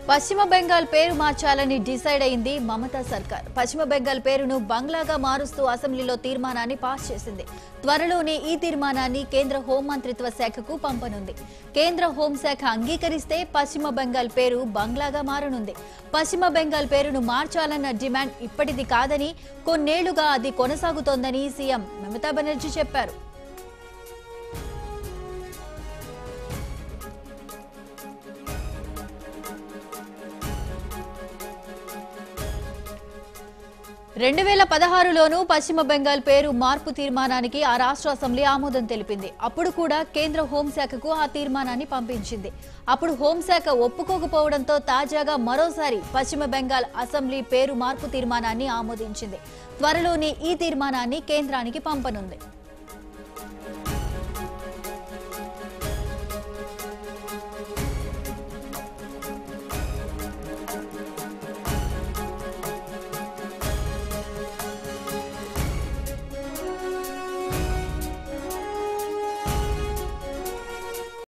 పశ్చిమ బెంగాల్ పేరు మార్చాలని డిసైడ్ అయింది మమతా సర్కార్ పశ్చిమ బెంగాల్ పేరును బంగ్లాగా మారుస్తూ అసెంబ్లీలో తీర్మానాన్ని పాస్ చేసింది త్వరలోనే ఈ తీర్మానాన్ని కేంద్ర హోంమంత్రిత్వ శాఖకు పంపనుంది కేంద్ర హోంశాఖ అంగీకరిస్తే పశ్చిమ బెంగాల్ పేరు బంగ్లాగా మారనుంది పశ్చిమ బెంగాల్ పేరును మార్చాలన్న డిమాండ్ ఇప్పటిది కాదని కొన్నేళ్లుగా అది కొనసాగుతోందని సీఎం మమతా బెనర్జీ చెప్పారు రెండు వేల పదహారులోనూ పశ్చిమ బెంగాల్ పేరు మార్పు తీర్మానానికి ఆ రాష్ట్ర అసెంబ్లీ ఆమోదం తెలిపింది అప్పుడు కూడా కేంద్ర హోంశాఖకు ఆ తీర్మానాన్ని పంపించింది అప్పుడు హోంశాఖ ఒప్పుకోకపోవడంతో తాజాగా మరోసారి పశ్చిమ బెంగాల్ అసెంబ్లీ పేరు మార్పు తీర్మానాన్ని ఆమోదించింది త్వరలోనే ఈ తీర్మానాన్ని కేంద్రానికి పంపనుంది